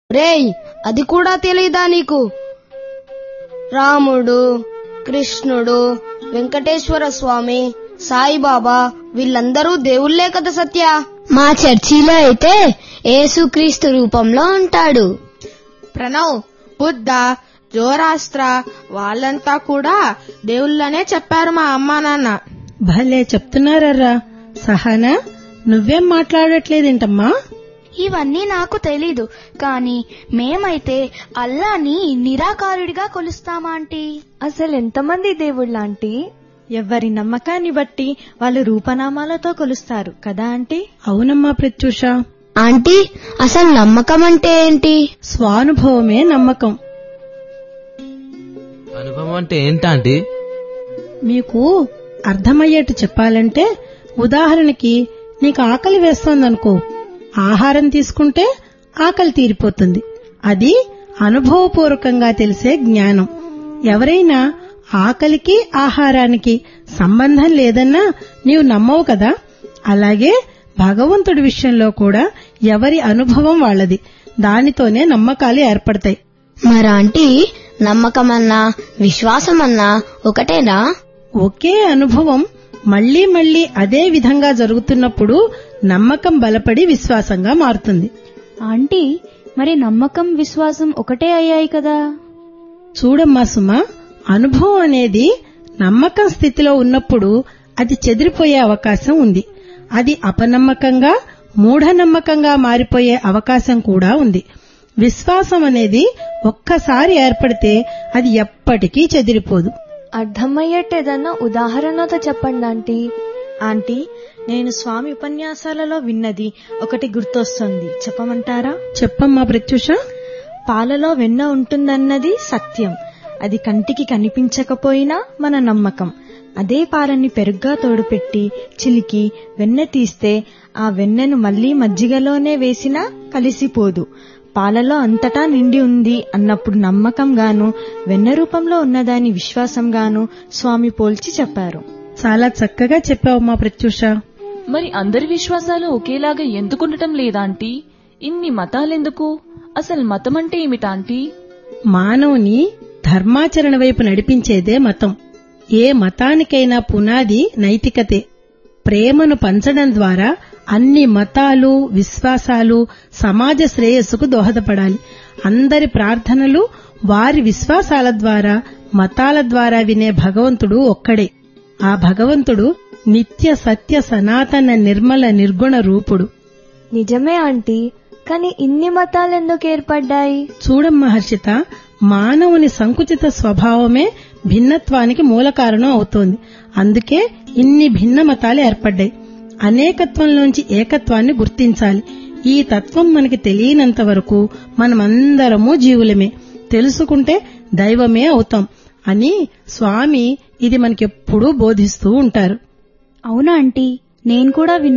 రేయ్ అది కూడా తెలీదా నీకు రాముడు కృష్ణుడు వెంకటేశ్వర స్వామి సాయిబాబా వీళ్ళందరూ దేవుళ్లే కదా సత్య మా చర్చిలో అయితే యేసుక్రీస్తు రూపంలో ఉంటాడు ప్రణవ్ బుద్ధ జోరాస్త్ర వాళ్ళంతా కూడా దేవుళ్ళనే చెప్పారు మా అమ్మా నాన్న భలే చెప్తున్నారర్రా సహనా నువ్వేం మాట్లాడట్లేదేంటమ్మా ఇవన్నీ నాకు తెలీదు కానీ మేమైతే అల్లాని నిరాకారుడిగా కొలుస్తామా ఆంటీ అసలు ఎంతమంది దేవుళ్ళాంటి ఎవరి నమ్మకాన్ని బట్టి వాళ్ళు రూపనామాలతో కొలుస్తారు కదా ఆంటీ అవునమ్మా ప్రత్యూష ఆంటీ అసలు నమ్మకం అంటే ఏంటి స్వానుభవమే నమ్మకం అనుభవం అంటే ఏంటంటే మీకు అర్థమయ్యేట్టు చెప్పాలంటే ఉదాహరణకి నీకు ఆకలి వేస్తోందనుకో ఆహారం తీసుకుంటే ఆకలి తీరిపోతుంది అది అనుభవపూర్వకంగా తెలిసే జ్ఞానం ఎవరైనా ఆకలికి ఆహారానికి సంబంధం లేదన్నా నీవు నమ్మవు కదా అలాగే భగవంతుడి విషయంలో కూడా ఎవరి అనుభవం వాళ్ళది దానితోనే నమ్మకాలు ఏర్పడతాయి మరాంటీ నమ్మకమన్నా విశ్వాసమన్నా ఒకటేనా ఒకే అనుభవం మళ్లీ మళ్లీ అదే విధంగా జరుగుతున్నప్పుడు నమ్మకం బలపడి విశ్వాసంగా మారుతుంది ఆంటీ మరి నమ్మకం విశ్వాసం ఒకటే అయ్యాయి కదా చూడమ్మా సుమ అనుభవం అనేది నమ్మకం స్థితిలో ఉన్నప్పుడు అది చెదిరిపోయే అవకాశం ఉంది అది అపనమ్మకంగా మూఢనమ్మకంగా మారిపోయే అవకాశం కూడా ఉంది విశ్వాసం అనేది ఒక్కసారి ఏర్పడితే అది ఎప్పటికీ చెదిరిపోదు అర్థమయ్యేట్టు ఏదన్నా ఉదాహరణతో చెప్పండి ఆంటీ ఆంటీ నేను స్వామి ఉపన్యాసాలలో విన్నది ఒకటి గుర్తొస్తుంది చెప్పమంటారా చెప్పమ్మా ప్రత్యూష పాలలో వెన్న ఉంటుందన్నది సత్యం అది కంటికి కనిపించకపోయినా మన నమ్మకం అదే పాలని పెరుగ్గా తోడుపెట్టి చిలికి వెన్న తీస్తే ఆ వెన్నెను మళ్లీ మజ్జిగలోనే వేసినా కలిసిపోదు పాలలో అంతటా నిండి ఉంది అన్నప్పుడు నమ్మకంగాను వెన్న రూపంలో ఉన్నదాని విశ్వాసంగాను స్వామి పోల్చి చెప్పారు చాలా చక్కగా చెప్పావమ్మా ప్రత్యూష మరి అందరి విశ్వాసాలు ఒకేలాగా ఎందుకుండటం లేదాంటీ ఇన్ని మతాలెందుకు అసలు మతం అంటే ఏమిటాంటీ మానవుని ధర్మాచరణ వైపు నడిపించేదే మతం ఏ మతానికైనా పునాది నైతికతే ప్రేమను పంచడం ద్వారా అన్ని మతాలు విశ్వాసాలు సమాజ శ్రేయస్సుకు దోహదపడాలి అందరి ప్రార్థనలు వారి విశ్వాసాల ద్వారా మతాల ద్వారా వినే భగవంతుడు ఒక్కడే ఆ భగవంతుడు నిత్య సత్య సనాతన నిర్మల నిర్గుణ రూపుడు నిజమే ఆంటీ కానీ ఇన్ని మతాలు ఎందుకు ఏర్పడ్డాయి చూడమ్మ హర్షిత మానవుని సంకుచిత స్వభావమే భిన్నత్వానికి మూల కారణం అవుతోంది అందుకే ఇన్ని భిన్న మతాలు ఏర్పడ్డాయి అనేకత్వంలోంచి ఏకత్వాన్ని గుర్తించాలి ఈ తత్వం మనకి తెలియనంత వరకు మనమందరము జీవులమే తెలుసుకుంటే దైవమే అవుతాం అని స్వామి ఇది మనకెప్పుడూ బోధిస్తూ ఉంటారు అవునా ఆంటీ నేను కూడా విన్నాను